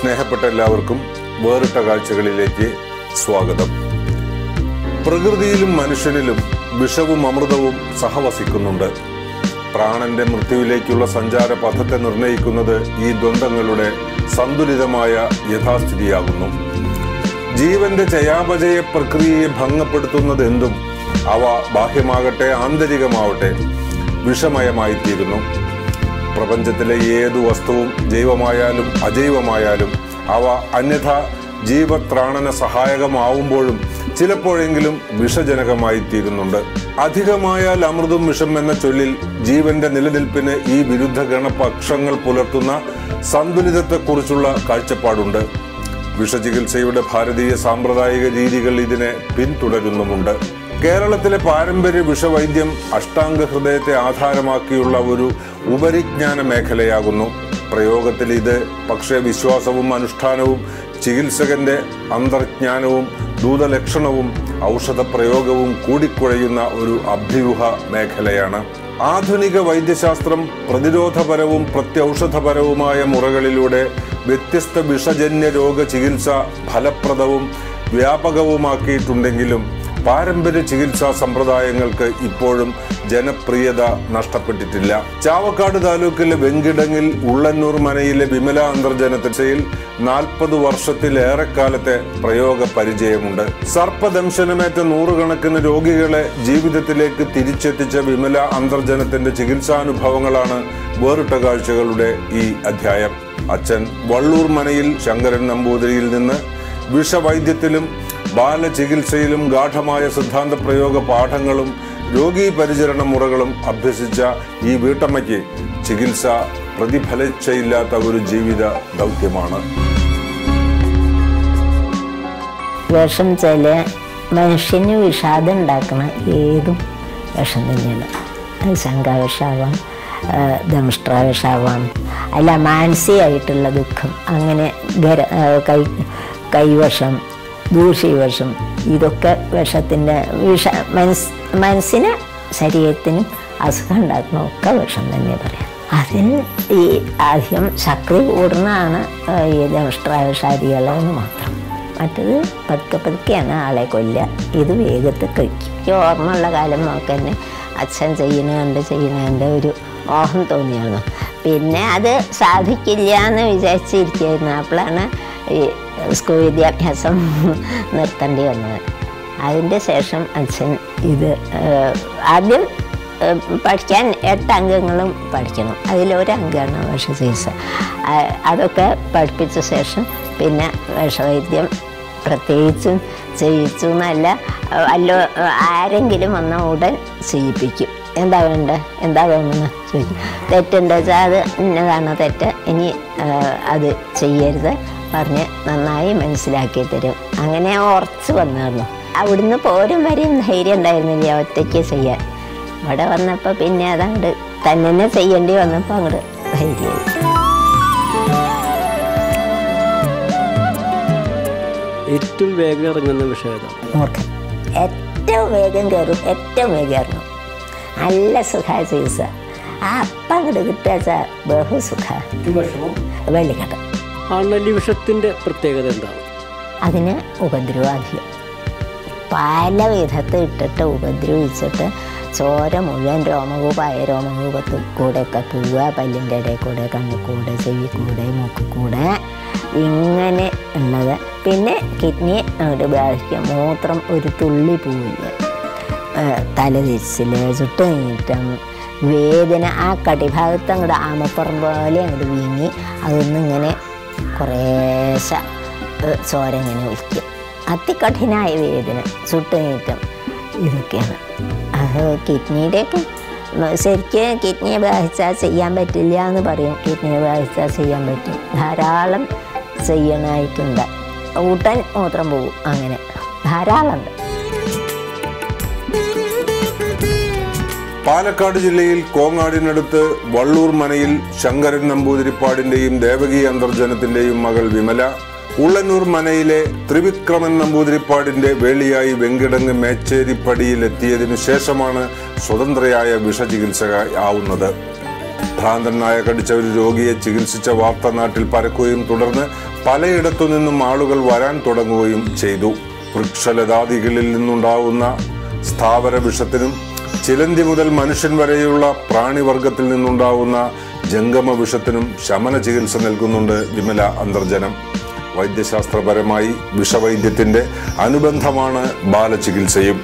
സ്നേഹപ്പെട്ട എല്ലാവർക്കും വേറിട്ട കാഴ്ചകളിലേക്ക് സ്വാഗതം പ്രകൃതിയിലും മനുഷ്യനിലും വിഷവും അമൃതവും സഹവസിക്കുന്നുണ്ട് പ്രാണന്റെ മൃത്യുവിലേക്കുള്ള സഞ്ചാര പഥത്തെ നിർണയിക്കുന്നത് ഈ ദ്വന്ദ്ങ്ങളുടെ സന്തുലിതമായ യഥാസ്ഥിതിയാകുന്നു ജീവന്റെ ചയാപചയ പ്രക്രിയയെ ഭംഗപ്പെടുത്തുന്നത് എന്തും അവ ബാഹ്യമാകട്ടെ ആന്തരികമാവട്ടെ വിഷമയമായിത്തീരുന്നു പ്രപഞ്ചത്തിലെ ഏതു വസ്തുവും ജൈവമായാലും അജൈവമായാലും അവ അന്യഥ ജീവത്രാണന സഹായകമാവുമ്പോഴും ചിലപ്പോഴെങ്കിലും വിഷജനകമായി തീരുന്നുണ്ട് അധികമായാൽ അമൃതും വിഷം എന്ന ചൊല്ലിൽ ജീവന്റെ നിലനിൽപ്പിന് ഈ വിരുദ്ധ ഗണപക്ഷങ്ങൾ പുലർത്തുന്ന സന്തുലിതത്തെക്കുറിച്ചുള്ള കാഴ്ചപ്പാടുണ്ട് വിഷചികിത്സയുടെ ഭാരതീയ സാമ്പ്രദായിക രീതികൾ ഇതിനെ പിന്തുടരുന്നുമുണ്ട് കേരളത്തിലെ പാരമ്പര്യ വിഷവൈദ്യം അഷ്ടാംഗ ഹൃദയത്തെ ആധാരമാക്കിയുള്ള ഒരു ഉപരിജ്ഞാന മേഖലയാകുന്നു പ്രയോഗത്തിൽ ഇത് പക്ഷേ വിശ്വാസവും അനുഷ്ഠാനവും ചികിത്സകന്റെ അന്തർജ്ഞാനവും ദൂതലക്ഷണവും ഔഷധ പ്രയോഗവും കൂടിക്കുഴയുന്ന ഒരു അഭ്യൂഹ മേഖലയാണ് ആധുനിക വൈദ്യശാസ്ത്രം പ്രതിരോധപരവും പ്രത്യൗഷധപരവുമായ മുറകളിലൂടെ വ്യത്യസ്ത വിഷജന്യ രോഗ ചികിത്സ ഫലപ്രദവും വ്യാപകവുമാക്കിയിട്ടുണ്ടെങ്കിലും പാരമ്പര്യ ചികിത്സാ സമ്പ്രദായങ്ങൾക്ക് ഇപ്പോഴും ജനപ്രിയത നഷ്ടപ്പെട്ടിട്ടില്ല ചാവക്കാട് താലൂക്കിലെ വെങ്കിടങ്ങിൽ ഉള്ളന്നൂർ മനയിലെ വിമല അന്തർജനത്തിൽ നാൽപ്പത് വർഷത്തിലേറെക്കാലത്തെ പ്രയോഗ പരിചയമുണ്ട് സർപ്പദംശനമേറ്റ നൂറുകണക്കിന് രോഗികളെ ജീവിതത്തിലേക്ക് തിരിച്ചെത്തിച്ച വിമല അന്തർജനത്തിന്റെ ചികിത്സാനുഭവങ്ങളാണ് വേറിട്ട കാഴ്ചകളുടെ ഈ അധ്യായം അച്ഛൻ വള്ളൂർ മനയിൽ ശങ്കരൻ നമ്പൂതിരിയിൽ നിന്ന് വിഷവൈദ്യത്തിലും ബാലചികിത്സയിലും ഗാഠമായ സിദ്ധാന്ത പ്രയോഗ പാഠങ്ങളും രോഗീ പരിചരണ മുറകളും അഭ്യസിച്ച ഈ വീട്ടമ്മയ്ക്ക് ചികിത്സ പ്രതിഫലിച്ചയില്ലാത്ത ഒരു ജീവിത ദൗത്യമാണ് വിഷം ചില മനുഷ്യന് വിഷാദം ഉണ്ടാക്കണ ഏതും വിഷം തന്നെയാണ് അത് ശങ്കാവിഷാവാം ദംഷ്ട്രാവിഷാവാം അല്ല മാനസികമായിട്ടുള്ള ദുഃഖം അങ്ങനെ ഗര ആ, കൈ കൈവശം ദൂഷ്യവശം ഇതൊക്കെ വിഷത്തിൻ്റെ വിഷ മനസ് മനസ്സിന് ശരീരത്തിനും അസുഖം ഉണ്ടാക്കുന്ന ഒക്കെ വിഷം തന്നെ പറയാം അതിന് ഈ ആദ്യം ശക്തി കൂടുന്നതാണ് ആ, ഈ ദംഷ്ട്രാവിഷാദികളെന്ന് മാത്രം മറ്റത് പതുക്കെ പതുക്കെയാണ് ആളെ കൊല്ലുക ഇത് വേഗത്തിൽ കഴിക്കും ഈ ഓർമ്മയുള്ള കാലം നമുക്ക് തന്നെ അച്ഛൻ ചെയ്യുന്ന കണ്ട് ചെയ്യുന്ന കണ്ട് ഒരു മോഹം തോന്നിയായിരുന്നു പിന്നെ അത് സാധിക്കില്ല എന്ന് വിചാരിച്ചിരിക്കുകയായിരുന്നു അപ്പോഴാണ് ഈ സ്കൂൾ വിദ്യാഭ്യാസം നിർത്തേണ്ടി വന്നത് അതിൻ്റെ ശേഷം അച്ഛൻ ഇത് ഏഹ്, ആദ്യം ഏഹ്, പഠിക്കാൻ എട്ട് അംഗങ്ങളും പഠിക്കണം അതിലൊരു അംഗമാണ് വിഷചികിത്സ ആ- അതൊക്കെ പഠിപ്പിച്ച ശേഷം പിന്നെ വിഷവൈദ്യം പ്രത്യേകിച്ചും ചെയ്യിച്ചു എന്നല്ല അല്ലോ ആരെങ്കിലും വന്ന ഉടൻ ചെയ്യിപ്പിക്കും എന്താ വേണ്ട എന്താ വേണമെന്ന് ചോദിക്കും തെറ്റുണ്ടോ വെച്ചാൽ അത് ഇന്നതാണ് തെറ്റ് ഇനി ആ, അത് ചെയ്യരുത് പറഞ്ഞ് നന്നായി മനസ്സിലാക്കി തരും അങ്ങനെ ഉറച്ച് വന്നിരുന്നു അവിടുന്ന് പോരും വരെയും ധൈര്യം ഉണ്ടായിരുന്നില്ല ഒറ്റയ്ക്ക് ചെയ്യാൻ ഇവിടെ വന്നപ്പോൾ പിന്നെ അതങ്ങോട്ട് തന്നെ ചെയ്യേണ്ടി വന്നപ്പോൾ അങ്ങോട്ട് ധൈര്യമായി ഏറ്റവും വേഗം ഇറങ്ങുന്ന വിഷയം ഏതാണ് മൂർഖൻ ഏറ്റവും വേഗം കയറും ഏറ്റവും വേഗം ഇറങ്ങും നല്ല സുഖ ചികിത്സ ആ അപ്പം അങ്ങോട്ട് കിട്ടുക ബഹുസുഖ വെള്ളിക്കട്ട അണലി വിഷത്തിൻ്റെ പ്രത്യേകത എന്താണ് അതിന് ഉപദ്രവാധികം പല വിധത്തിൽ ഇട്ടിട്ട് ഉപദ്രവിച്ചിട്ട് ചോര മുഴുവൻ രോമകൂപായ രോമകൂപത്തിൽ കൂടെയൊക്കെ പോവുക പല്ലിൻ്റെ ഇടയിൽ കൂടെ കണ്ണിൽ കൂടെ ചെവി കൂടെ മൂക്കിൽ കൂടെ ഇങ്ങനെ ഉള്ളത് പിന്നെ കിഡ്നി അങ്ങോട്ട് ബാധിക്കുക മൂത്രം ഒരു തുള്ളി പോവില്ല തലതിരിച്ചിൽ ചുട്ട് നീട്ടം വേദന ആ കടിഭാഗത്ത് അങ്ങോട്ട് ആമപ്പുറം പോലെ അങ്ങോട്ട് വീങ്ങി അതൊന്നും ഇങ്ങനെ കുറേശ്ശെ ഏഹ്, ചോര ഇങ്ങനെ ഒലിക്കും അതികഠിനായ വേദന ചുട്ടുനീറ്റം ഇതൊക്കെയാണ് അത് കിഡ്നിയുടെയൊക്കെ മ- ശരിക്കും കിഡ്നിയെ ബാധിച്ചാൽ ചെയ്യാൻ പറ്റില്ല എന്ന് പറയും കിഡ്നിയെ ബാധിച്ചാൽ ചെയ്യാൻ പറ്റും ധാരാളം ചെയ്യണമായിട്ടുണ്ട് ഊട്ടൻ മൂത്രം പോകും അങ്ങനെ ധാരാളമുണ്ട് പാലക്കാട് ജില്ലയിൽ കോങ്ങാടിനടുത്ത് വള്ളൂർ മനയിൽ ശങ്കരൻ നമ്പൂതിരിപ്പാടിന്റെയും ദേവകി അന്തർജനത്തിന്റെയും മകൾ വിമല ഉള്ളന്നൂർ മനയിലെ ത്രിവിക്രമൻ നമ്പൂതിരിപ്പാടിന്റെ വേളിയായി വെങ്കിടങ്ങ് മേച്ചേരിപ്പടിയിൽ എത്തിയതിനു ശേഷമാണ് സ്വതന്ത്രയായ വിഷചികിത്സക ആവുന്നത് ഭ്രാന്തനായ കടിച്ച ഒരു രോഗിയെ ചികിത്സിച്ച വാർത്ത നാട്ടിൽ പരക്കുകയും തുടർന്ന് പലയിടത്തു നിന്നും ആളുകൾ വരാൻ തുടങ്ങുകയും ചെയ്തു വൃക്ഷലതാദികളിൽ നിന്നുണ്ടാവുന്ന സ്ഥാവര വിഷത്തിനും ചിലന്തി മുതൽ മനുഷ്യൻ വരെയുള്ള പ്രാണിവർഗത്തിൽ നിന്നുണ്ടാവുന്ന ജംഗമ വിഷത്തിനും ശമന ചികിത്സ നൽകുന്നുണ്ട് വിമല അന്തർജനം വൈദ്യശാസ്ത്രപരമായി വിഷവൈദ്യത്തിന്റെ അനുബന്ധമാണ് ബാലചികിത്സയും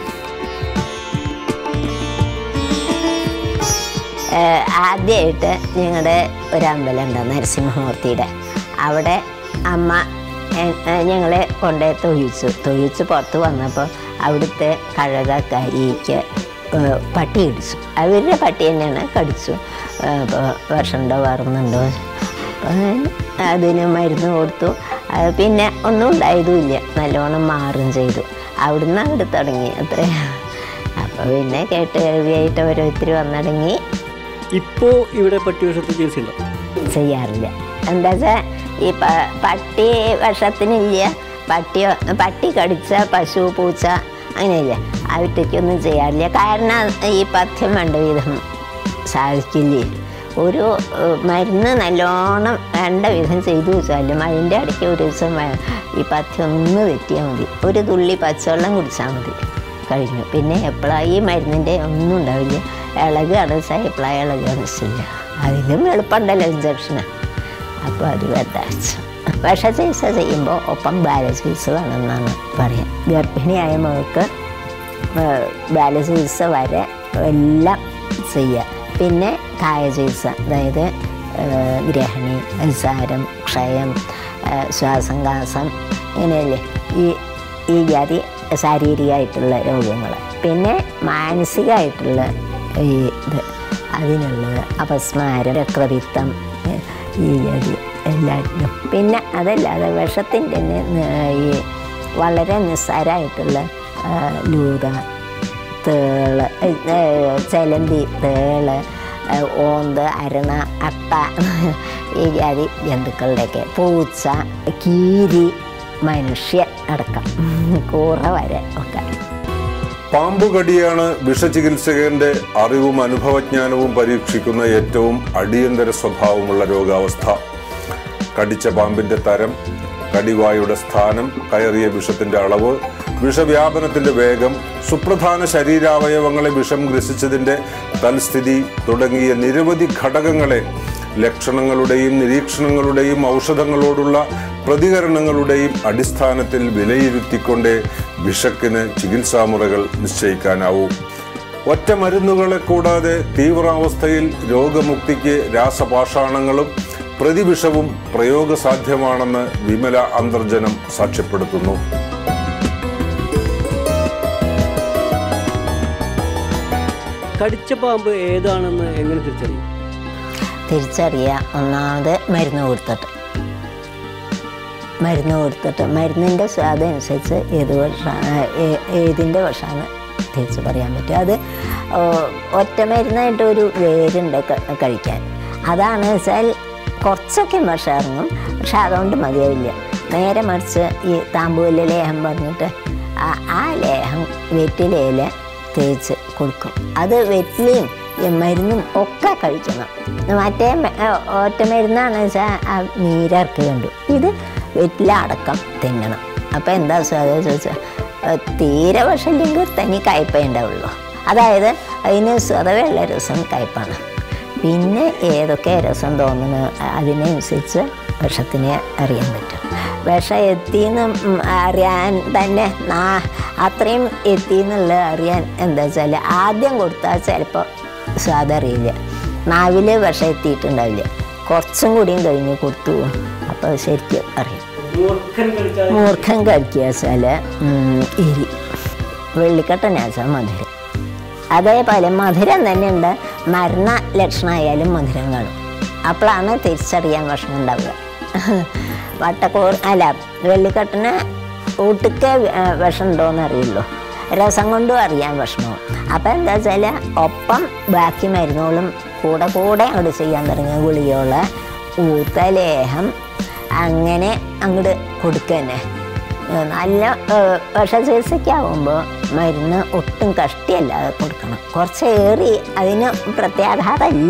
ആദ്യമായിട്ട് ഞങ്ങളുടെ ഒരു അമ്പലം ഉണ്ട് നരസിംഹമൂർത്തിയുടെ അവിടെ അമ്മ എ- എ- ഞങ്ങളെ കൊണ്ടുപോയി തൊഴിച്ചു തൊഴിച്ച് പുറത്ത് വന്നപ്പോൾ അവിടുത്തെ കഴക കരിക്ക് ഏഹ് പട്ടി ഇടിച്ചു അവരുടെ പട്ടി തന്നെയാണ് കടിച്ചു അപ്പോൾ വിഷമുണ്ടോ വേറുന്നുണ്ടോ അപ്പം അതിന് മരുന്ന് കൊടുത്തു അത് പിന്നെ ഒന്നും ഉണ്ടായതുമില്ല നല്ലോണം മാറും ചെയ്തു അവിടുന്ന് അങ്ങോട്ട് തുടങ്ങി അത്രേ അപ്പോൾ പിന്നെ കേട്ട് കേൾവിയായിട്ട് ഓരോരുത്തർ വന്നടങ്ങി ഇപ്പോൾ ഇവിടെ പട്ടിവിഷത്തിൽ ചികിത്സയുണ്ടോ ചെയ്യാറില്ല എന്താ വെച്ചാൽ ഈ പ- പട്ടി വിഷത്തിനില്ല പട്ടി പട്ടി കടിച്ച പശു പൂച്ച അങ്ങനെയില്ല അവറ്റയ്ക്കൊന്നും ചെയ്യാറില്ല കാരണം ഈ പഥ്യം വേണ്ട വിധം സാധിക്കില്ലേ ഒരു ഏഹ്, മരുന്ന് നല്ലോണം വേണ്ട വിധം ചെയ്തു വെച്ചാലും അതിൻ്റെ ഇടയ്ക്ക് ഒരു ദിവസം വേ- ഈ പഥ്യം ഒന്ന് തെറ്റിയാൽ മതി ഒരു തുള്ളി പച്ചവെള്ളം കുടിച്ചാൽ മതി കഴിഞ്ഞു പിന്നെ എപ്പോഴാണ് ഈ മരുന്നിൻ്റെ ഒന്നും ഉണ്ടാവില്ല ഇളകുകയാണ് വെച്ചാൽ എപ്പോഴാണ് ഇളകുകയെന്ന് വെച്ചില്ല അതിലും എളുപ്പമുണ്ടല്ലോ ഇഞ്ചക്ഷന് അപ്പോൾ അത് വെച്ചാച്ചു വിഷ ചികിത്സ ചെയ്യുമ്പോൾ ഒപ്പം ബാലചികിത്സ വേണമെന്നാണ് പറയാം ഗർഭിണിയായ മകൾക്ക് ഏഹ്, ബാലചികിത്സ വരെ എല്ലാം ചെയ്യുക പിന്നെ കായചികിത്സ അതായത് ഏഹ്, ഗ്രഹണി നിസാരം ക്ഷയം ഏഹ്, ശ്വാസംകാസം ഇങ്ങനെയല്ലേ ഈ ഈ ജാതി ശാരീരികമായിട്ടുള്ള രോഗങ്ങൾ പിന്നെ മാനസികമായിട്ടുള്ള ഈ ഇത് അതിനുള്ളത് അപസ്മാരം രക്തപിത്തം ഏഹ്, ഈ ജാതി എല്ലാറ്റിനും പിന്നെ അതല്ലാതെ വിഷത്തിൻ്റെ തന്നെ ന- ഈ വളരെ നിസ്സാരമായിട്ടുള്ള ആ, ലൂത തേള് ഏ, ചെലന്തി തേള് ഏ, ഓന്ത് അരണ അട്ട ഈ ജാതി ജന്തുക്കളുടെയൊക്കെ പൂച്ച കീരി മനുഷ്യ അടക്കം കൂറ വരെ ഒക്കെ പാമ്പുകടിയാണ് വിഷചികിത്സകന്റെ അറിവും അനുഭവജ്ഞാനവും പരീക്ഷിക്കുന്ന ഏറ്റവും അടിയന്തര സ്വഭാവമുള്ള രോഗാവസ്ഥ കടിച്ച പാമ്പിന്റെ തരം കടിവായുടെ സ്ഥാനം കയറിയ വിഷത്തിന്റെ അളവ് വിഷവ്യാപനത്തിന്റെ വേഗം സുപ്രധാന ശരീരാവയവങ്ങളെ വിഷം ഗ്രസിച്ചതിന്റെ തൽസ്ഥിതി തുടങ്ങിയ നിരവധി ഘടകങ്ങളെ ലക്ഷണങ്ങളുടെയും നിരീക്ഷണങ്ങളുടെയും ഔഷധങ്ങളോടുള്ള പ്രതികരണങ്ങളുടെയും അടിസ്ഥാനത്തിൽ വിലയിരുത്തിക്കൊണ്ടേ വിഷക്കിന് ചികിത്സാമുറകൾ നിശ്ചയിക്കാനാവൂ ഒറ്റ മരുന്നുകളെ കൂടാതെ തീവ്രാവസ്ഥയിൽ രോഗമുക്തിക്ക് രാസപാഷാണങ്ങളും പ്രതിവിഷവും പ്രയോഗസാധ്യമാണെന്ന് വിമല അന്തർജനം സാക്ഷ്യപ്പെടുത്തുന്നു കടിച്ച പാമ്പ് ഏതാണെന്ന് എങ്ങനെ തിരിച്ചറിയും തിരിച്ചറിയുക ഒന്നാമത് മരുന്ന് കൊടുത്തിട്ട് മരുന്ന് കൊടുത്തിട്ട് മരുന്നിൻ്റെ സ്വാദം അനുസരിച്ച് ഏത് വർഷമാണ് ഏതിൻ്റെ വർഷമാണ് തിരിച്ച് പറയാൻ പറ്റും അത് ഓ, ഒറ്റ മരുന്നായിട്ട് ഒരു വേരുണ്ട് ക- കഴിക്കാൻ അതാണ് വെച്ചാൽ കുറച്ചൊക്കെ വിഷം ഇറങ്ങും പക്ഷെ അതുകൊണ്ട് മതിയാവില്ല നേരെ മറിച്ച് ഈ താമ്പൂല ലേഹം പറഞ്ഞിട്ട് ആ- ആ ലേഹം വെറ്റിലയിൽ തേച്ച് കൊടുക്കും അത് വെറ്റിലയും ഈ മരുന്നും ഒക്കെ കഴിക്കണം മറ്റേ മ- ആ, ഒറ്റ മരുന്നാണ് വെച്ചാൽ ആ നീരിറക്കി കണ്ടു ഇത് വെറ്റില അടക്കം തിന്നണം അപ്പം എന്താ സ്വാദം ചോദിച്ചാൽ തീരെ വിഷമില്ലെങ്കിൽ തനി കയ്പേ ഉണ്ടാവുള്ളൂ അതായത് അതിന് സ്വതവേയുള്ള രസം കയ്പാണ് പിന്നെ ഏതൊക്കെ രസം തോന്നുന്നു അതിനനുസരിച്ച് വിഷത്തിനെ അറിയാൻ പറ്റും വിഷം എത്തിയെന്ന് ഉം അറിയാൻ തന്നെ നാ അത്രയും എത്തിയെന്നുള്ള അറിയാൻ എന്താ വെച്ചാൽ ആദ്യം കൊടുത്താൽ ചിലപ്പോൾ സ്വാദറിയില്ല നാവിൽ വിഷം എത്തിയിട്ടുണ്ടാവില്ല കുറച്ചും കൂടിയും കഴിഞ്ഞ് കൊടുത്തു അപ്പോൾ ശരിക്കും അറിയാം മൂർഖം കഴിക്കുക വെച്ചാൽ എരി വെള്ളിക്കട്ടന വെച്ചാൽ മധുരം അതേപോലെ മധുരം തന്നെ ഉണ്ട് മരണ ലക്ഷണമായാലും മധുരം കാണും അപ്പോഴാണ് തിരിച്ചറിയാൻ വിഷമം ഉണ്ടാവുക വട്ടക്കോർ അല്ല വെള്ളിക്കട്ടന് ഊട്ടിക്ക് വിഷം ഉണ്ടോയെന്ന് അറിയുള്ളൂ രസം കൊണ്ടും അറിയാൻ വിഷമവും അപ്പം എന്താ വെച്ചാൽ ഒപ്പം ബാക്കി മരുന്നുകളും കൂടെ കൂടെ അങ്ങോട്ട് ചെയ്യാൻ തുടങ്ങിയ ഗുളികകള് ഊത്തലേഹം അങ്ങനെ അങ്ങോട്ട് കൊടുക്കുക തന്നെ ഏഹ് നല്ല ഏഹ് വിഷചികിത്സയ്ക്കാവുമ്പോൾ മരുന്ന് ഒട്ടും കഷ്ടിയല്ലാതെ കൊടുക്കണം കുറച്ച് ഏറി അതിന് പ്രത്യാഘാതം ഇല്ല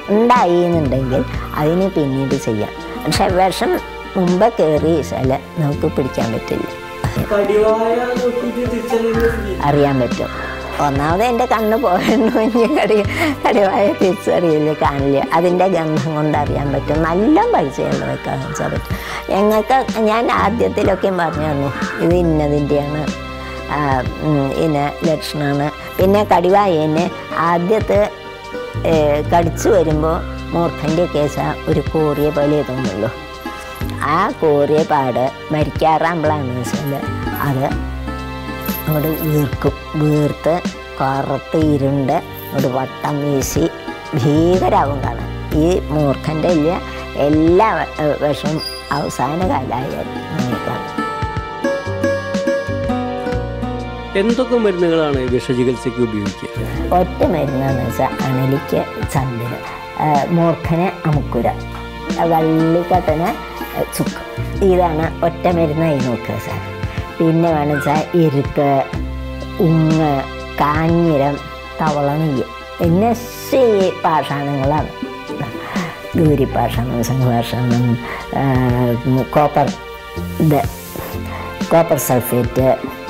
ഉണ്ടായി എന്നുണ്ടെങ്കിൽ അതിന് പിന്നീട് ചെയ്യാം പക്ഷെ വിഷം മുമ്പ് കയറി വെച്ചാൽ നമുക്ക് പിടിക്കാൻ പറ്റില്ല കടിവായ നോക്കിയിട്ട് തിരിച്ചറിയുന്നത് അറിയാൻ പറ്റും ഒന്നാമത് എൻ്റെ കണ്ണ് പോകണമെങ്കിൽ കടി കടിവായ തിരിച്ചറിയില്ല കാണില്ല അതിൻ്റെ ഗന്ധം കൊണ്ട് അറിയാൻ പറ്റും നല്ല പരിചയമുള്ളതൊക്കെ കാണിച്ചാൽ പറ്റും ഞങ്ങൾക്ക് ഞാൻ ആദ്യത്തിലൊക്കെ പറഞ്ഞു തന്നു ഇത് ഇന്നതിൻ്റെയാണ് ആ, ഉം, ഇന്ന ലക്ഷണമാണ് പിന്നെ കടിവായനെ ആദ്യത്തെ ഏ, കടിച്ചു വരുമ്പോൾ മൂർഖൻ്റെ കേസ ഒരു കോറിയ പോലെ തോന്നുള്ളൂ ആ കോറിയ പാട് മരിക്കാറാകുമ്പോഴാണെന്ന് വെച്ചാൽ അത് അങ്ങോട്ട് വീർക്കും വീർത്ത് കറുത്ത് ഇരുണ്ട് ഒരു വട്ടം വീശി ഭീകരാവും കാണാൻ ഈ മൂർഖൻ്റെ ഇല്ല എല്ലാ വ- വിഷവും അവസാന കാലമായാൽ അങ്ങനെ കാണും എന്തൊക്കെ മരുന്നുകളാണ് വിഷചികിത്സയ്ക്ക് ഉപയോഗിക്കുക ഒറ്റ മരുന്നാന്ന് വെച്ചാൽ അണലിക്ക് ചന്ദന മൂർഖന് അമുക്കുര വള്ളിക്കട്ടന് ചുക്ക് ഇതാണ് ഒറ്റ മരുന്നായി നോക്കുക സാർ പിന്നെ വേണം വെച്ചാൽ എരുക്ക് ഉങ്ങ് കാഞ്ഞിരം തവള നെയ്യ് പിന്നെ ഈ പാഷാണങ്ങളാണ് ഗൗരിപ്പാഷാണം സംഘപാഷാണം കോപ്പർ ഇത് കോപ്പർ സൾഫേറ്റ്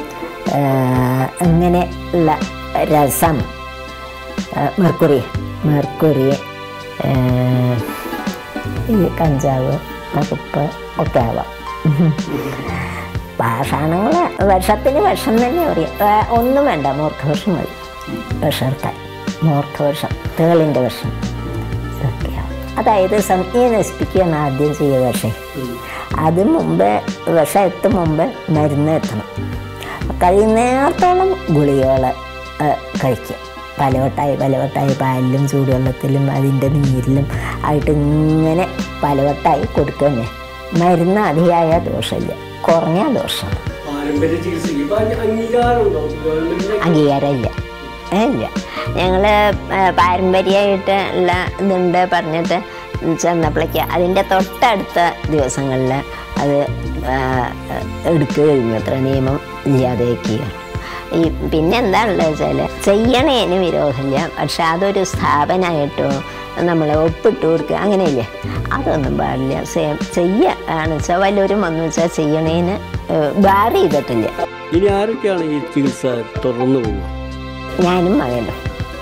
അങ്ങനെ ഉള്ള രസം ആ, മെർക്കുറി മെർക്കുറി ആ, ഈ കഞ്ചാവ് കറുപ്പ് ഒക്കെ ആവാം പാഷാണങ്ങൾ വിഷത്തിന് വിഷം തന്നെ പറയും ആ, ഒന്നും വേണ്ട മൂർഖവിഷം മതി വിഷർക്കാൻ മൂർഖവിഷം തേളിൻ്റെ വിഷം ഇതൊക്കെയാവും അതായത് സംജ്ഞയെ നശിപ്പിക്കുകയാണ് ആദ്യം ചെയ്യുക വിഷം അത് മുമ്പ് വിഷം എത്തും മുമ്പ് മരുന്ന് എത്തണം കഴിയുന്നിടത്തോളം ഗുളികകൾ കഴിക്കുക പലവട്ടായി പലവട്ടായി പാലിലും ചൂടുവെള്ളത്തിലും അതിൻ്റെ നീരിലും ആയിട്ട് ഇങ്ങനെ പലവട്ടായി കൊടുക്കുക തന്നെ മരുന്ന് അധികമായ ദോഷമില്ല കുറഞ്ഞ ദോഷമാണ് പാരമ്പര്യ ചികിത്സയ്ക്ക് ഇപ്പൊ അംഗീകാരമുണ്ടോ ഗവൺമെന്റിന്റെ അംഗീകാരമില്ല ഏ, ഇല്ല ഞങ്ങൾ പാരമ്പര്യമായിട്ട് ഉള്ള ഇതുണ്ട് പറഞ്ഞിട്ട് ചെന്നപ്പോഴേക്ക് അതിൻ്റെ തൊട്ടടുത്ത ദിവസങ്ങളിൽ അത് ആ, എടുക്കുക കഴിഞ്ഞു അത്ര നിയമം ഇല്ലാതെയൊക്കെയാണ് ഈ പിന്നെ എന്താ ഉള്ളത് വെച്ചാൽ ചെയ്യണേന് വിരോധമില്ല പക്ഷെ അതൊരു സ്ഥാപനമായിട്ടോ നമ്മൾ ഒപ്പിട്ട് കൊടുക്കുക അങ്ങനെയില്ലേ അതൊന്നും പാടില്ല സെ- ചെയ്യുകയാണെന്ന് വെച്ചാൽ വല്ലവരും വന്നു വെച്ചാൽ ചെയ്യണേന് ബാർ ചെയ്തിട്ടില്ല ഇനി ആരൊക്കെയാണ് ഈ ചികിത്സ തുടർന്നു പോകുക ഞാനും മകനും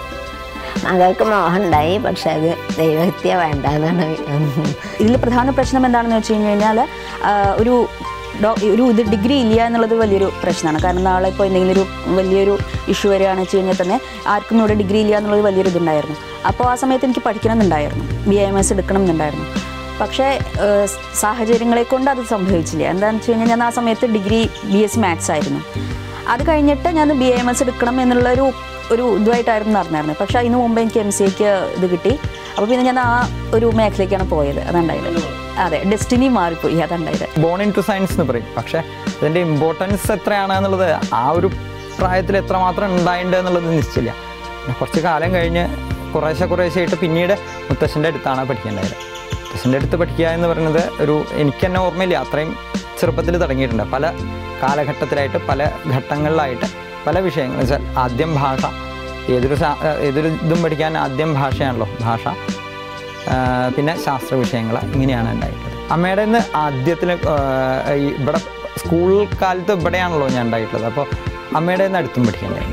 മകൾക്ക് മോഹം ഉണ്ടായി പക്ഷെ അത് ദൈവഹത്യ വേണ്ടെന്നാണ് ഇതിൽ പ്രധാന പ്രശ്നം എന്താണെന്ന് വെച്ച് കഴിഞ്ഞ് കഴിഞ്ഞാൽ ഒരു ഡോ ഒരു ഇത് ഡിഗ്രി ഇല്ല എന്നുള്ളത് വലിയൊരു പ്രശ്നമാണ് കാരണം നാളെ ഇപ്പോൾ എന്തെങ്കിലും ഒരു വലിയൊരു ഇഷ്യൂ വരികയാണെന്ന് വെച്ച് കഴിഞ്ഞാൽ തന്നെ ആർക്കും ഇവിടെ ഡിഗ്രി ഇല്ല എന്നുള്ളത് വലിയൊരു ഇതുണ്ടായിരുന്നു അപ്പോൾ ആ സമയത്ത് എനിക്ക് പഠിക്കണം എന്നുണ്ടായിരുന്നു ബി എം എസ് എടുക്കണം എന്നുണ്ടായിരുന്നു പക്ഷേ ഏഹ്, സാഹചര്യങ്ങളെ കൊണ്ട് അത് സംഭവിച്ചില്ല എന്താണെന്ന് വെച്ച് കഴിഞ്ഞാൽ ഞാൻ ആ സമയത്ത് degree B S C maths ആയിരുന്നു അത് കഴിഞ്ഞിട്ട് ഞാൻ ബി എം എസ് എടുക്കണം എന്നുള്ളൊരു ഒരു ഇതുമായിട്ടായിരുന്നു നടന്നായിരുന്നത് പക്ഷേ അതിന് മുമ്പ് എനിക്ക് എം സി എക്ക് ഇത് കിട്ടി അപ്പോൾ പിന്നെ ഞാൻ ആ ഒരു മേഖലയ്ക്കാണ് പോയത് അതുണ്ടായത് അതെ ഡെസ്റ്റിനി മാറിപ്പോയി അതുണ്ടായത് ബോൺ ഇൻ ടു സയൻസ് എന്ന് പറയും പക്ഷേ അതിൻ്റെ ഇമ്പോർട്ടൻസ് എത്രയാണ് എന്നുള്ളത് ആ ഒരു പ്രായത്തിൽ എത്രമാത്രം ഉണ്ടായിട്ടുണ്ട് എന്നുള്ളത് നിശ്ചയില്ല പിന്നെ കുറച്ച് കാലം കഴിഞ്ഞ് കുറേശ്ശെ കുറേശ്ശെ ആയിട്ട് പിന്നീട് മുത്തശ്ശൻ്റെ അടുത്താണ് പഠിക്കേണ്ടത് മുത്തശ്ശൻ്റെ അടുത്ത് പഠിക്കുക എന്ന് പറയുന്നത് ഒരു എനിക്ക് തന്നെ ഓർമ്മയില്ല അത്രയും ചെറുപ്പത്തിൽ തുടങ്ങിയിട്ടുണ്ട് പല കാലഘട്ടത്തിലായിട്ട് പല ഘട്ടങ്ങളിലായിട്ട് പല വിഷയങ്ങൾ വെച്ചാൽ ആദ്യം ഭാഷ ഏതൊരു സാ- ഏതൊരു ഇതും പഠിക്കാൻ ആദ്യം ഭാഷയാണല്ലോ ഭാഷ ആ, പിന്നെ ശാസ്ത്ര വിഷയങ്ങൾ ഇങ്ങനെയാണ് ഉണ്ടായിട്ടുള്ളത് അമ്മയുടെ നിന്ന് ആദ്യത്തിൽ ഈ ഇവിടെ സ്കൂൾ കാലത്ത് ഇവിടെയാണല്ലോ ഞാൻ ഉണ്ടായിട്ടുള്ളത് അപ്പോൾ അമ്മയുടെ നിന്ന് അടുത്തും പഠിക്കേണ്ടതുണ്ട്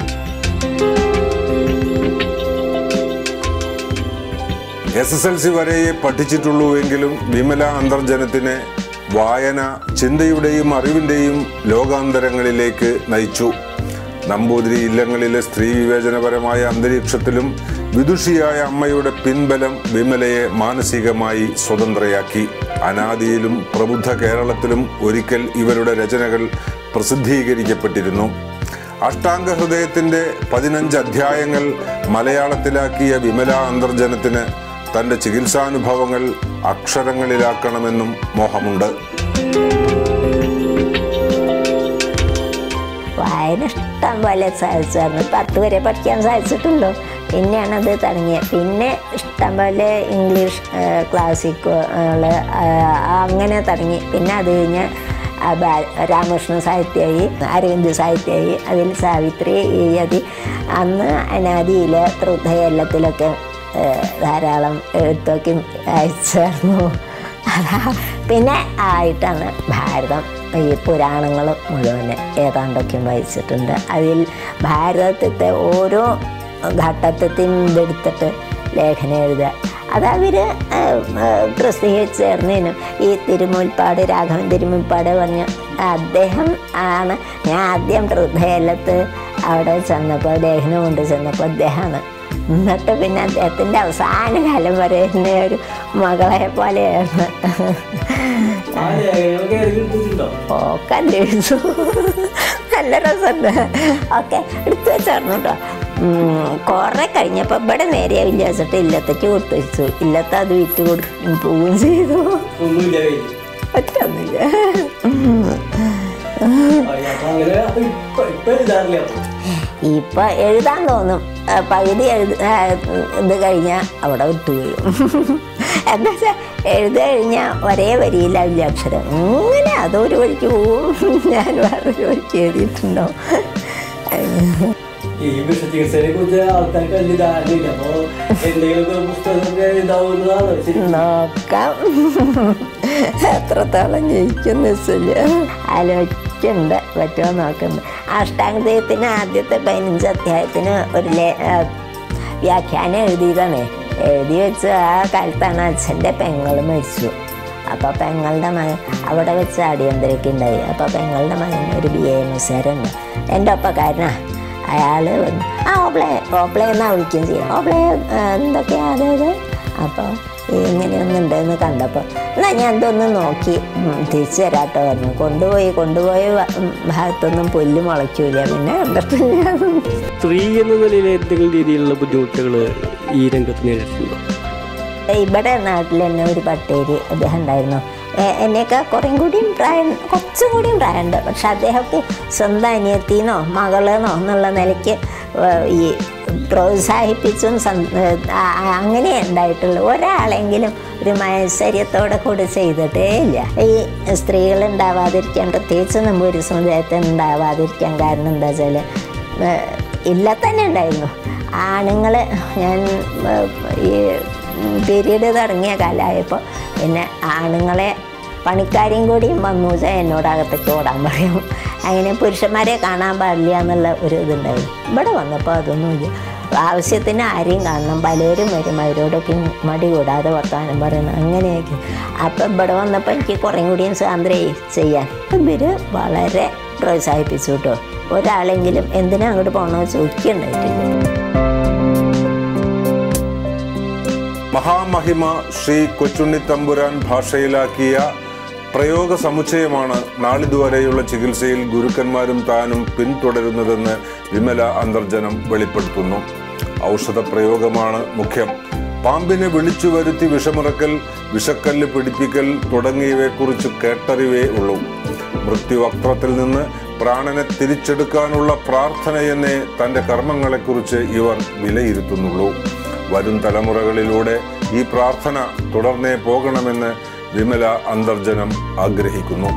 എസ് എസ് എൽ സി വരെയേ പഠിച്ചിട്ടുള്ളൂവെങ്കിലും വിമല അന്തർജനത്തിനെ വായന ചിന്തയുടെയും അറിവിൻ്റെയും ലോകാന്തരങ്ങളിലേക്ക് നയിച്ചു നമ്പൂതിരി ഇല്ലങ്ങളിലെ സ്ത്രീ വിവേചനപരമായ അന്തരീക്ഷത്തിലും വിദുഷിയായ അമ്മയുടെ പിൻബലം വിമലയെ മാനസികമായി സ്വതന്ത്രയാക്കി അനാദിയിലും പ്രബുദ്ധ കേരളത്തിലും ഒരിക്കൽ ഇവരുടെ രചനകൾ പ്രസിദ്ധീകരിക്കപ്പെട്ടിരുന്നു അഷ്ടാംഗ ഹൃദയത്തിന്റെ പതിനഞ്ച് അധ്യായങ്ങൾ മലയാളത്തിലാക്കിയ വിമല അന്തർജനത്തിന് തന്റെ ചികിത്സാനുഭവങ്ങൾ അക്ഷരങ്ങളിലാക്കണമെന്നും മോഹമുണ്ട് വായന ഇഷ്ടം പോലെ സാധിച്ചായിരുന്നു പത്ത് വരെ പഠിക്കാൻ സാധിച്ചിട്ടുള്ളൂ പിന്നെയാണ് അത് തുടങ്ങിയത് പിന്നെ ഇഷ്ടം പോലെ ഇംഗ്ലീഷ് ക്ലാസിക്കുകൾ അങ്ങനെ തുടങ്ങി പിന്നെ അത് കഴിഞ്ഞ് ആ ബാ- രാമകൃഷ്ണ സാഹിത്യമായി അരവിന്ദ് സാഹിത്യമായി അതിൽ സാവിത്രി യതി അന്ന് അനാദിയിൽ ഹൃദയല്ലത്തിലൊക്കെ ഏഹ്, ധാരാളം എഴുത്തൊക്കെ അയച്ചായിരുന്നു അതാ പിന്നെ ആയിട്ടാണ് ഭാരതം ഈ പുരാണങ്ങൾ മുഴുവൻ ഏതാണ്ടൊക്കെ വായിച്ചിട്ടുണ്ട് അതിൽ ഭാരതത്തിൻ്റെ ഓരോ ഘട്ടത്തെയും ഇതെടുത്തിട്ട് ലേഖനം എഴുതുക അത് അവർ പ്രസിദ്ധീകരിച്ചേർന്നതിനും ഈ തിരുമുൽപ്പാട് രാഘവൻ തിരുമുൽപ്പാട് പറഞ്ഞ അദ്ദേഹം ആണ് ഞാൻ ആദ്യം ഹൃദയലത്ത് അവിടെ ചെന്നപ്പോൾ ലേഖനം കൊണ്ട് ചെന്നപ്പോൾ അദ്ദേഹമാണ് എന്നിട്ട് പിന്നെ അദ്ദേഹത്തിൻ്റെ അവസാന കാലം വരെ എന്നെ ഒരു മകളെ പോലെയായിരുന്നു ആ ലേഖനങ്ങളൊക്കെ ഏതെങ്കിലും എടുത്തിട്ടുണ്ടോ ഒക്കെ അന്വേഷിച്ചു നല്ല രസമുണ്ട് ഓക്കെ എടുത്തു വെച്ചായിരുന്നു കേട്ടോ കുറെ കഴിഞ്ഞപ്പോൾ ഇവിടെ നേരെ വിചാരിച്ചിട്ട് ഇല്ലത്തേക്ക് കൊടുത്തു വെച്ചു ഇല്ലത്തെ അത് വിറ്റ് കൊടു പോവുകയും ചെയ്തു ഒന്നുമില്ല കയ്യിൽ ഒറ്റൊന്നുമില്ല അപ്പൊ അങ്ങനെ അപ്പൊ ഇപ്പൊ ഇപ്പൊ എഴുതാറില്ല അപ്പൊ ഇപ്പൊ എഴുതാൻ തോന്നും ആ, പകുതി എഴുത ആ, ഇത് കഴിഞ്ഞാൽ അവിടെ വിട്ടു വീഴും എന്താ വെച്ചാൽ എഴുതി കഴിഞ്ഞാൽ ഒരേ വരിയിലാവില്ല അക്ഷരം ഇങ്ങനെ അതൊരു വഴിക്ക് പോവും ഞാൻ വേറൊരു വഴിക്ക് എഴുതിയിട്ടുണ്ടോ ഈ വിഷചികിത്സയെ കുറിച്ച് ആൾക്കാർക്ക് വലിയ ധാരണയില്ല അപ്പൊ എന്തെങ്കിലുമൊക്കെ പുസ്തകമൊക്കെ എഴുതാവുന്നതാണ് ശരി നോക്കാം എത്രത്തോളം ജയിക്കുന്ന വെച്ചില്ല ആലോചിക്കുന്നുണ്ട് പറ്റുമോ നോക്കുന്നു അഷ്ടാംഗത്തിന് ആദ്യത്തെ പതിനഞ്ച് അധ്യായത്തിന് ഒരു ലേ ആ, വ്യാഖ്യാനം എഴുതിയതാണ് എഴുതി വെച്ച് ആ കാലത്താണ് അച്ഛൻ്റെ പെങ്ങൾ മരിച്ചു അപ്പോൾ പെങ്ങളുടെ മകൻ അവിടെ വെച്ച് അടിയന്തരയ്ക്ക് ഉണ്ടായി അപ്പോൾ പെങ്ങളുടെ മകൻ ഒരു ബി എ എസ്കാരുണ്ട് എൻ്റെ ഒപ്പക്കാരനാ അയാൾ വന്നു ആ ഓപ്ലേ ഓപ്ലേ എന്നാ വിളിക്കുകയും ചെയ്യും ഓപ്ലേ എന്തൊക്കെയാ അതായത് അപ്പോൾ ഇങ്ങനെയൊന്നുണ്ടെന്ന് കണ്ടപ്പോൾ എന്നാൽ ഞാൻ ഇതൊന്ന് നോക്കി ഉം, തിരിച്ചു തരാട്ടോ പറഞ്ഞു കൊണ്ടുപോയി കൊണ്ടുപോയ വ- ഉം, ഭാഗത്തൊന്നും പുല്ല് മുളയ്ക്കൂല പിന്നെ കണ്ടിട്ടില്ല സ്ത്രീ എന്ന നിലയിൽ എന്തെങ്കിലും രീതിയിലുള്ള ബുദ്ധിമുട്ടുകൾ ഈ രംഗത്ത് നേരിട്ടിട്ടുണ്ടോ ഇവിടെ നാട്ടിൽ തന്നെ ഒരു പട്ടേരി അദ്ദേഹം ഉണ്ടായിരുന്നു എ- എന്നേക്കാൾ കുറേം കൂടിയും പ്രായം കുറച്ചും കൂടിയും പ്രായമുണ്ട് പക്ഷെ അദ്ദേഹത്തെ സ്വന്തം അനിയത്തിന്നോ മകളെന്നോ എന്നുള്ള നിലയ്ക്ക് ഏഹ് ഈ പ്രോത്സാഹിപ്പിച്ചും സം- ഏഹ് ആ- ആ- അങ്ങനെ ഉണ്ടായിട്ടുള്ളൂ ഒരാളെങ്കിലും ഒരു മത്സര്യത്തോടെ കൂടി ചെയ്തിട്ടേ ഇല്ല ഈ സ്ത്രീകൾ ഉണ്ടാവാതിരിക്കാൻ പ്രത്യേകിച്ച് നമ്പൂരി സമുദായത്തിൽ ഉണ്ടാവാതിരിക്കാൻ കാരണം എന്താ വെച്ചാൽ ഇല്ല തന്നെ ഉണ്ടായിരുന്നു ആണുങ്ങൾ ഞാൻ ഏഹ്, ഈ പീരീഡ് തുടങ്ങിയ കാലമായപ്പോൾ പിന്നെ ആണുങ്ങളെ പണിക്കാരെയും കൂടിയും വന്നു വെച്ചാൽ എന്നോട് അകത്തേക്ക് ഓടാൻ പറയും അങ്ങനെ പുരുഷന്മാരെ കാണാൻ പാടില്ല എന്നുള്ള ഒരു ഇതുണ്ടായിരുന്നു ഇവിടെ വന്നപ്പോൾ അതൊന്നുമില്ല ആവശ്യത്തിന് ആരെയും കാണണം പലരും വരും അവരോടൊക്കെ മടി കൂടാതെ വർത്തമാനം പറയണം അങ്ങനെയൊക്കെ അപ്പം ഇവിടെ വന്നപ്പോൾ എനിക്ക് കുറേ കൂടിയും സ്വാതന്ത്ര്യമായി ചെയ്യാൻ ഇവർ വളരെ പ്രോത്സാഹിപ്പിച്ചു കേട്ടോ ഒരാളെങ്കിലും എന്തിനാ അങ്ങോട്ട് പോകണമെന്ന് ചോദിക്കുന്നുണ്ടായിട്ടില്ല മഹാമഹിമ ശ്രീ കൊച്ചുണ്ണി തമ്പുരാൻ ഭാഷയിലാക്കിയ പ്രയോഗ സമുച്ചയമാണ് നാളിതുവരെയുള്ള ചികിത്സയിൽ ഗുരുക്കന്മാരും താനും പിന്തുടരുന്നതെന്ന് വിമല അന്തർജനം വെളിപ്പെടുത്തുന്നു ഔഷധ പ്രയോഗമാണ് മുഖ്യം പാമ്പിനെ വിളിച്ചു വരുത്തി വിഷമിറക്കൽ വിഷക്കല്ല് പിടിപ്പിക്കൽ തുടങ്ങിയവയെക്കുറിച്ച് കേട്ടറിവേ ഉള്ളൂ മൃത്യുവക്ത്രത്തിൽ നിന്ന് പ്രാണനെ തിരിച്ചെടുക്കാനുള്ള പ്രാർത്ഥനയെന്നേ തൻ്റെ കർമ്മങ്ങളെക്കുറിച്ച് ഇവർ വിലയിരുത്തുന്നുള്ളൂ വരും തലമുറകളിലൂടെ ഈ പ്രാർത്ഥന തുടർന്നേ പോകണമെന്ന് വിമല അന്തർജനം ആഗ്രഹിക്കുന്നു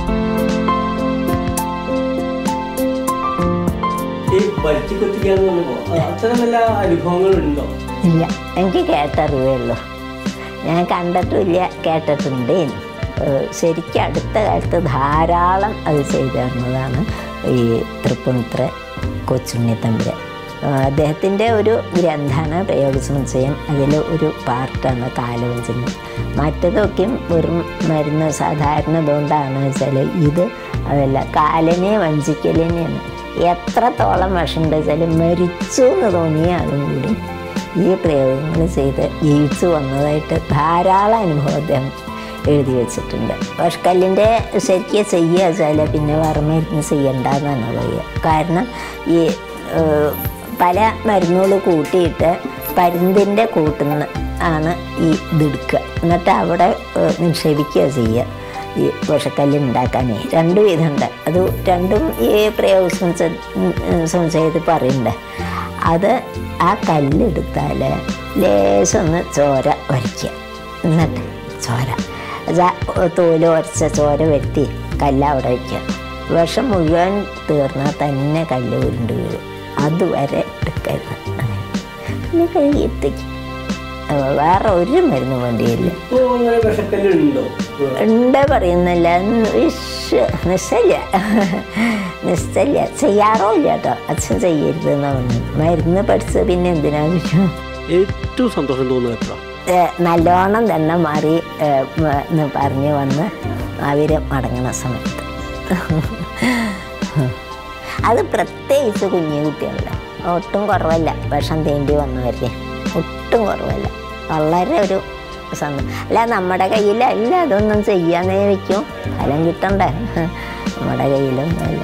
ഈ വലിച്ചു കൊത്തിക്കാന്ന് പറയുമ്പോൾ അത്തരം വല്ല അനുഭവങ്ങളുണ്ടോ ഇല്ല എനിക്ക് കേട്ടറിവേ ഉള്ളൂ ഞാൻ കണ്ടിട്ടുമില്ല കേട്ടിട്ടുണ്ട് ഏഹ് ശരിക്കും അടുത്ത കാലത്ത് ധാരാളം അത് ചെയ്തു തരുന്നതാണ് ഈ തൃപ്പൂണിത്തുറ കൊച്ചുണ്ണി തമ്പുരാൻ അദ്ദേഹത്തിൻ്റെ ഒരു ഗ്രന്ഥമാണ് പ്രയോഗസമുച്ചയം അതിൽ ഒരു പാർട്ടാണ് കാലവഞ്ചന മറ്റതൊക്കെയും വെറും മരുന്ന് സാധാരണ ഇതുകൊണ്ടാണ് വെച്ചാൽ ഇത് അതല്ല കാലനെ വഞ്ചിക്കലിനെയാണ് എത്രത്തോളം വിഷമുണ്ട് വെച്ചാൽ മരിച്ചു എന്ന് തോന്നിയ ആളും കൂടി ഈ പ്രയോഗങ്ങൾ ചെയ്ത് ജീവിച്ചു വന്നതായിട്ട് ധാരാളം അനുഭവം അദ്ദേഹം എഴുതി വെച്ചിട്ടുണ്ട് വഷ്കല്ലിൻ്റെ ശരിക്കും ചെയ്യുക വെച്ചാൽ പിന്നെ വേറെ മരുന്ന് ചെയ്യണ്ടെന്നാണ് പറയുക കാരണം ഈ ഏഹ്, പല മരുന്നുകൾ കൂട്ടിയിട്ട് പരുന്തിൻ്റെ കൂട്ടുന്ന ആണ് ഈ ഇതെടുക്കുക എന്നിട്ട് അവിടെ ഏഹ്, നിക്ഷേപിക്കുക ചെയ്യുക ഈ വിഷക്കല്ല് ഉണ്ടാക്കാനേ രണ്ട് വിധമുണ്ട് അത് രണ്ടും ഈ പ്രയോഗ സംശയത്തിൽ പറയുന്നുണ്ട് അത് ആ കല്ലെടുത്താൽ ലേശം ഒന്ന് ചോര വരയ്ക്കുക എന്നിട്ട് ചോര അത് ആ തോല് ഉരച്ച ചോര വരുത്തി കല്ല് അവിടെ വയ്ക്കുക വിഷം മുഴുവൻ തീർന്നാൽ തന്നെ കല്ല് ഉരുണ്ട് വീഴും അതുവരെ എടുക്കരുത് അങ്ങനെ പിന്നെ കഴുകിയെത്തിക്കും വേറെ ഒരു മരുന്നും വേണ്ടിയില്ല ഇപ്പൊ അങ്ങനെ വിഷക്കല്ലുണ്ടോ ഉണ്ട് പറയുന്നില്ല വിഷ് നിശ്ചയില്ല നിശ്ചയില്ല ചെയ്യാറുമില്ല കേട്ടോ അച്ഛൻ ചെയ്യരുത് എന്നാ പറഞ്ഞു മരുന്ന് പഠിച്ച് പിന്നെ എന്തിനാ ചോദിച്ചു ഏറ്റവും സന്തോഷം തോന്നുന്നത് എത്ര ഏ, നല്ലോണം തന്നെ മാറി ഏ, മ- എന്ന് പറഞ്ഞ് വന്ന് അവർ മടങ്ങണ സമയത്ത് അത് പ്രത്യേകിച്ച് കുഞ്ഞു കുട്ടികളുടെ ഒട്ടും കുറവല്ല വിഷം തേണ്ടി വന്നവരുടെ ഒട്ടും കുറവല്ല വളരെ ഒരു സന്തോഷം അല്ല നമ്മുടെ കയ്യിലല്ല അതൊന്നും ചെയ്യാന്നേ വെക്കും ഫലം കിട്ടണ്ടേ നമ്മുടെ കയ്യിലൊന്നുമല്ല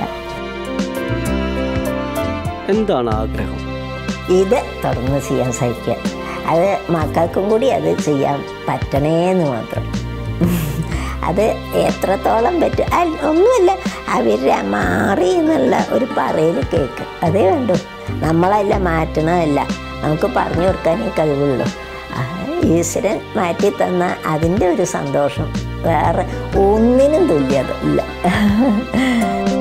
എന്താണ് ആഗ്രഹം ഇത് തുടർന്ന് ചെയ്യാൻ സഹിക്കുക അത് മക്കൾക്കും കൂടി അത് ചെയ്യാൻ പറ്റണേന്ന് മാത്രം അത് എത്രത്തോളം പറ്റും അല്ല ഒന്നുമില്ല അവരുടെ മാറി എന്നുള്ള ഒരു പറയൽ കേക്ക് അതേ വേണ്ടു നമ്മളല്ല മാറ്റണതല്ല നമുക്ക് പറഞ്ഞു കൊടുക്കാനേ കഴിവുള്ളൂ ആ, ഈശ്വരൻ മാറ്റി തന്ന അതിൻ്റെ ഒരു സന്തോഷം വേറെ ഒന്നിനും തുല്യത ഇല്ല